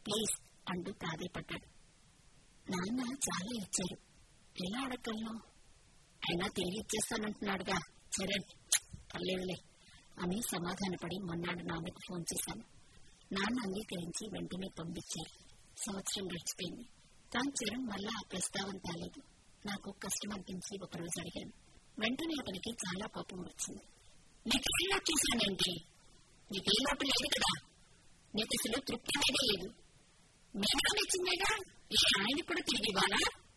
please అంటూ ప్రాధేయపడ్డాడు నాన్న చాలా ఇచ్చారు ఎలా అడగలను అయినా తిరిగి ఇచ్చేస్తానంటున్నాడుగా చరణ్ పర్లేదులే అని సమాధానపడి మొన్నాడు నాన్నకు ఫోన్ చేశాను నాన్న అంగీకరించి వెంటనే పంపించారు సంవత్సరం గడిచిపోయింది కానీ చరణ్ మళ్ళా ఆ ప్రస్తావన తేలేదు నాకు కష్టం అనిపించి ఒకరోజు అడిగాను వెంటనే అతనికి చాలా కోపం వచ్చింది నీకేం లోటు చేశానేంటి నీకేం లోటు లేదు కదా నీకు అసలు తృప్తి అనేదే లేదు నేను నచ్చిందేగా ఈ ఆయన కూడా తిరిగి ఇవ్వాలా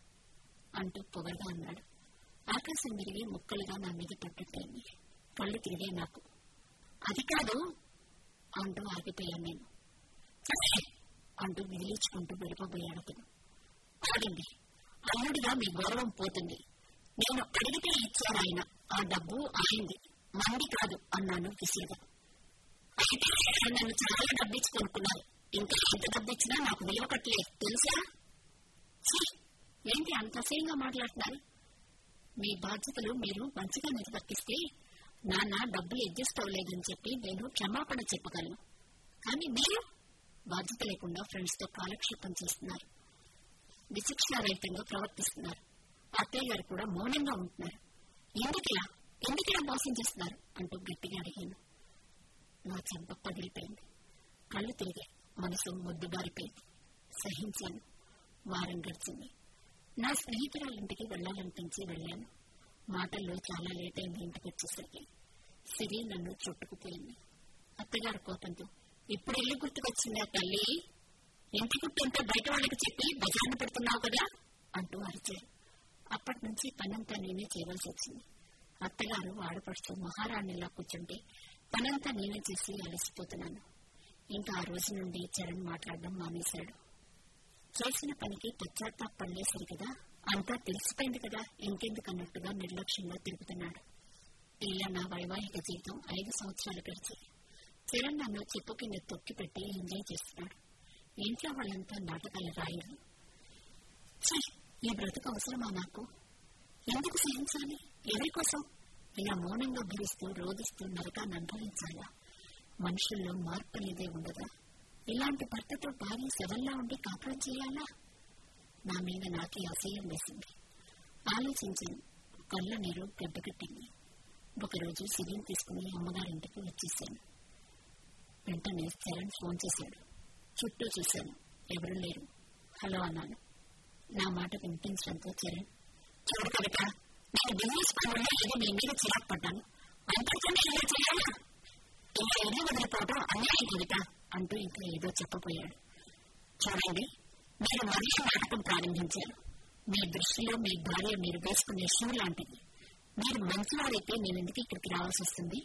అంటూ పొగరగా అన్నాడు ఆకాశం తిరిగి ముక్కలుగా నా మీద పట్టుట్టయింది కళ్ళు తిరిగే నాకు అది కాదు అంటూ ఆగిపోయాను నేను సరే అంటూ విదిలించుకుంటూ వెళ్ళిపోబోయాడు అతను ఆగండి అల్లుడిగా మీ గౌరవం పోతుంది నేను అడిగితే ఇచ్చారు ఆయన ఆ డబ్బు ఆయింది మంది కాదు అన్నాను విసిరిగా అయితే ఆయన నన్ను చాలా డబ్బిచ్చి కొనుక్కున్నారు ఇంకా ఎంత డబ్బిచ్చినా నాకు విలువ కట్టలేదు తెలుసా ఛీ, ఏంటి అంత అసహ్యంగా మాట్లాడుతున్నారు మీ బాధ్యతలు మీరు మంచిగా నిర్వర్తిస్తే నాన్న డబ్బులు అడ్జస్ట్ అవ్వలేదని చెప్పి నేను క్షమాపణ చెప్పగలను కానీ మీరు బాధ్యత లేకుండా ఫ్రెండ్స్ తో కాలక్షేపం చేస్తున్నారు విశిక్షారహితంగా ప్రవర్తిస్తున్నారు అత్తయ్య గారు కూడా మౌనంగా ఉంటున్నారు ఎందుకిలా ఎందుకిలా మోసం చేస్తున్నారు అంటూ గట్టిగా అడిగాను నా చెంప పగిలిపోయింది కళ్ళు తిరిగాయి మనసు మొద్దుబారిపోయింది సహించాను వారం గడిచింది నా స్నేహితురాల ఇంటికి వెళ్లాలనిపించి వెళ్ళాను మాటల్లో చాలా లేట్ అయింది ఇంటికి వచ్చేసరికి సిరి నన్ను చుట్టుకుపోయింది అత్తగారు కోపంతో ఇప్పుడు ఇల్లు గుర్తుకొచ్చిందా తల్లి ఇంటి గుర్తంతా బయట వాళ్ళకి చెప్పి బజార్న పెడుతున్నావు కదా అంటూ అరిచారు అప్పటి నుంచి పనంతా నేనే చేయవలసి వచ్చింది అత్తగారు ఆడపడుతూ మహారాణిలా కూర్చుంటే పనంతా నేనే చేసి అలసిపోతున్నాను ఇంకా ఆ రోజు నుండి చరణ్ మాట్లాడడం మానేశాడు చేసిన పనికి పశ్చాత్తాపడలేసరి కదా అంతా తెలిసిపోయింది కదా ఇంకెందుకు అన్నట్టుగా నిర్లక్ష్యంగా తిరుగుతున్నాడు ఇలా నా వైవాహిక జీవితం ఐదు సంవత్సరాలు గడిచి చరణ్ నన్ను చెప్పు కింద తొక్కి పెట్టి ఎంజాయ్ చేస్తున్నాడు ఇంట్లో వాళ్ళంతా నాటకాలు రాయరు ఛీ, ఈ బ్రతుకు అవసరమా నాకు ఎందుకు సహించాలి ఎవరి కోసం ఇలా మౌనంగా భరిస్తూ రోధిస్తూ నరకాన్ని అనుభవించాలా మనుషుల్లో మార్పు అనేదే ఉండదా ఇలాంటి భర్తతో భార్య శవల్లా ఉండి కాపురం చేయాలా నా మీద నాకే అసహ్యం వేసింది ఆలోచించాను కళ్ళ నీరు గడ్డకట్టింది ఒకరోజు సిరిని తీసుకుని అమ్మగారింటికి వచ్చేసాను వెంటనే చరణ్ ఫోన్ చేశాడు చుట్టూ చూశాను ఎవరూ లేరు హలో అన్నాను నా మాట వినిపించడంతో చరణ్ చూడు కవిత నేను బిజినెస్ పనుల్లో ఏదో మీ మీద చిరాకు పడ్డాను అంతకంటే ఇలా చేయాలా ఇలా ఇల్లు వదిలిపోవడం అన్యాయం కవిత అంటూ ఇంకా ఏదో చెప్పబోయాడు చూడండి మీరు మరీ నాటకం ప్రారంభించారు మీ దృష్టిలో మీ భార్య మీరు వేసుకునే షూ లాంటిది మీరు మంచివారైతే నేను ఎందుకు ఇక్కడికి రావాల్సి వస్తుంది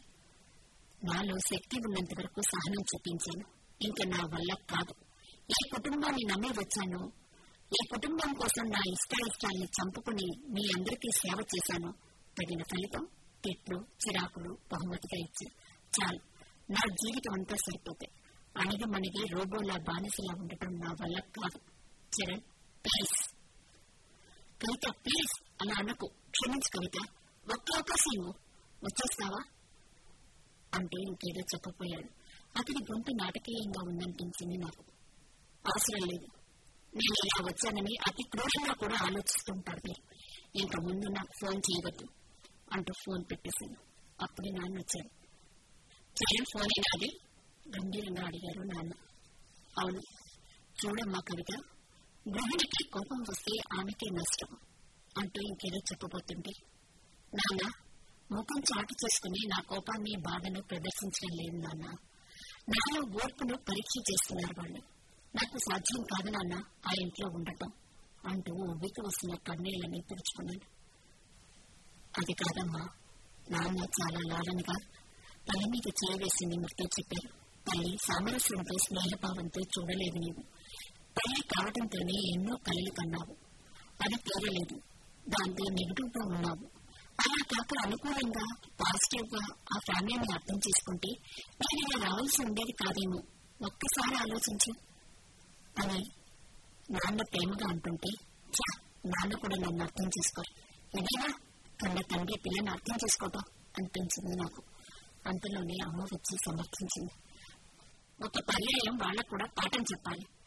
నాలో శక్తి ఉన్నంత వరకు సహనం చూపించాను ఇంకా నా వల్ల కాదు ఏ కుటుంబాన్ని నమ్మి వచ్చానో ఈ కుటుంబం కోసం నా ఇష్టాయిష్టాల్ని చంపుకుని మీ అందరికీ సేవ చేశాను తగిన ఫలితం తిట్లు చిరాకులు బహుమతిగా ఇచ్చి చాలు నా జీవితం అంతా సరిపోతాయి అణిగి మణిగి రోబోలా బానిసలా ఉండటం నా వల్ల కాదు చరణ్ ప్లీజ్ కవిత ప్లీజ్ అలా అనకు క్షమించు కవిత ఒక్క అవకాశం ఇవ్వు వచ్చేస్తావా అంటూ ఇంకేదో చెప్పపోయాడు అతని గొంతు నాటకీయంగా ఉందనిపించింది నాకు అవసరం లేదు నేను ఇలా వచ్చానని అతి క్రూరంగా కూడా ఆలోచిస్తుంటారు మీరు ఇంక ముందు నాకు ఫోన్ చేయవద్దు అంటూ ఫోన్ పెట్టేశాను అప్పుడే నాన్న వచ్చాడు చరణ్ ఫోన్ అది గంభీరంగా అడిగారు నాన్న అవును చూడమ్మా కవిత గృహిణికి కోపం వస్తే ఆమెకే నష్టం అంటూ ఇంకేదో చెప్పబోతుంటే నాన్న ముఖం చాటు చేసుకుని నా కోపాన్ని బాధను ప్రదర్శించడం లేదు నాన్న నాలో ఓర్పును పరీక్ష చేస్తున్నారు వాళ్ళు నాకు సాధ్యం కాదు నాన్న ఆ ఇంట్లో ఉండటం అంటూ ఉబ్బికి వస్తున్న కన్నీళ్ళని తుడుచుకున్నాను అది కాదమ్మా నాన్న చాలా లాలనగా తల మీద చేయవేసి నిమిడితో చెప్పారు తల్లి సామరస్యంతో స్నేహభావంతో చూడలేదు నీవు తల్లి కావడంతోనే ఎన్నో కలలు కన్నావు అది తీరలేదు దాంతో నెగిటివ్ గా ఉన్నావు అలా కాక అనుకూలంగా పాజిటివ్ గా ఆ ఫ్యామిలీని అర్థం చేసుకుంటే నేను ఇలా రావాల్సి ఉండేది కాదేమో ఒక్కసారి ఆలోచించు అని నాన్న ప్రేమగా అంటుంటే ఛా, నాన్న కూడా నన్ను అర్థం చేసుకోరు ఇదేనా కన్న తండ్రి పిల్లని అర్థం చేసుకోవటం అనిపించింది నాకు అంతలోనే అమ్మ వచ్చి సమర్థించింది ఒక పర్యాయం వాళ్ళకు కూడా పాఠం చెప్పాలి